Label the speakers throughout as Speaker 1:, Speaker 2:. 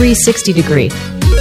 Speaker 1: 360 degree.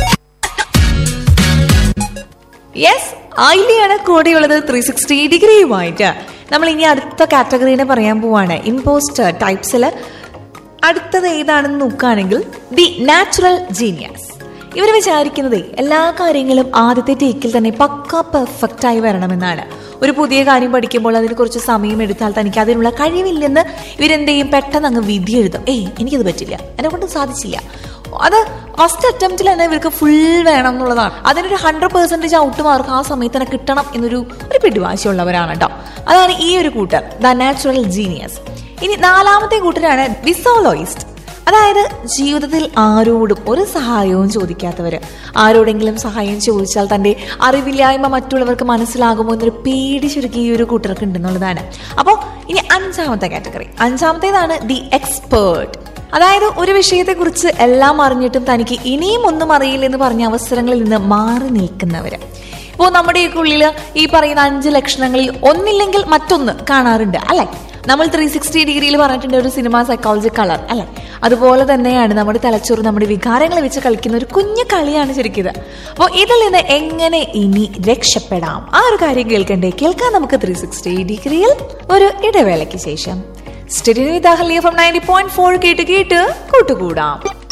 Speaker 2: Yes ഐലിയാണ് കൂടെയുള്ളത് three sixty ഡിഗ്രിയുമായിട്ട് നമ്മൾ ഇനി അടുത്ത കാറ്റഗറീനെ പറയാൻ പോവാണ് ഇമ്പോസ്റ്റർ ടൈപ്സിൽ അടുത്തത് ഏതാണെന്ന് നോക്കുകയാണെങ്കിൽ ദി നാച്ചുറൽ ജീനിയസ് ഇവർ വിചാരിക്കുന്നത് എല്ലാ കാര്യങ്ങളും ആദ്യത്തെ ടേക്കിൽ തന്നെ പക്ക പെർഫെക്റ്റ് ആയി വരണമെന്നാണ് ഒരു പുതിയ കാര്യം പഠിക്കുമ്പോൾ അതിന് കുറച്ച് സമയം എടുത്താൽ തനിക്ക് അതിനുള്ള കഴിവില്ലെന്ന് ഇവരെന്ത് ചെയ്യും പെട്ടെന്ന് അങ്ങ് വിധി എഴുതും ഏയ് എനിക്കത് പറ്റില്ല എന്നെ കൊണ്ട് സാധിച്ചില്ല അത് ഫസ്റ്റ് അറ്റംപ്റ്റിൽ തന്നെ ഇവർക്ക് ഫുൾ വേണം എന്നുള്ളതാണ് അതിനൊരു ഹൺഡ്രഡ് പെർസെന്റേജ് ഔട്ട് മാർക്ക് ആ സമയത്ത് തന്നെ കിട്ടണം എന്നൊരു ഒരു പിടിവാശിയുള്ളവരാണ് കേട്ടോ അതാണ് ഈ ഒരു കൂട്ടർ ദ നാച്ചുറൽ ജീനിയസ് ഇനി നാലാമത്തെ കൂട്ടരാണ് ഡിസോളോയിസ്റ്റ് അതായത് ജീവിതത്തിൽ ആരോടും ഒരു സഹായവും ചോദിക്കാത്തവര് ആരോടെങ്കിലും സഹായം ചോദിച്ചാൽ തന്റെ അറിവില്ലായ്മ മറ്റുള്ളവർക്ക് മനസ്സിലാകുമോ എന്നൊരു പേടി ചുരുക്കി ഈ ഒരു കൂട്ടർക്ക് ഉണ്ടെന്നുള്ളതാണ് അപ്പോൾ ഇനി അഞ്ചാമത്തെ കാറ്റഗറി അഞ്ചാമത്തേതാണ് ദി എക്സ്പേർട്ട് അതായത് ഒരു വിഷയത്തെക്കുറിച്ച് എല്ലാം അറിഞ്ഞിട്ടും തനിക്ക് ഇനിയും ഒന്നും അറിയില്ലെന്ന് പറഞ്ഞ അവസരങ്ങളിൽ നിന്ന് മാറി നിൽക്കുന്നവര് ഇപ്പോൾ നമ്മുടെയൊക്കെ ഉള്ളിൽ ഈ പറയുന്ന അഞ്ച് ലക്ഷണങ്ങളിൽ ഒന്നില്ലെങ്കിൽ മറ്റൊന്ന് കാണാറുണ്ട് അല്ലെ നമ്മൾ ത്രീ സിക്സ്റ്റി ഡിഗ്രിയിൽ പറഞ്ഞിട്ടുണ്ട് ഒരു സിനിമ സൈക്കോളജി കളർ അല്ലെ അതുപോലെ തന്നെയാണ് നമ്മുടെ തലച്ചോറ് നമ്മുടെ വികാരങ്ങൾ വെച്ച് കളിക്കുന്ന ഒരു കുഞ്ഞു കളിയാണ് ശരിക്കും അപ്പോൾ ഇതിൽ നിന്ന് എങ്ങനെ ഇനി രക്ഷപ്പെടാം ആ ഒരു കാര്യം കേൾക്കണ്ടേ കേൾക്കാൻ നമുക്ക് ത്രീ സിക്സ്റ്റി ഡിഗ്രിയിൽ ഒരു ഇടവേളയ്ക്ക് ശേഷം സ്റ്റെഡിനി ദാഹലിയ ഫ്രം നയൻറ്റി പോയിന്റ് ഫോർ കേട്ട് കേട്ട് കൂട്ടുകൂടാം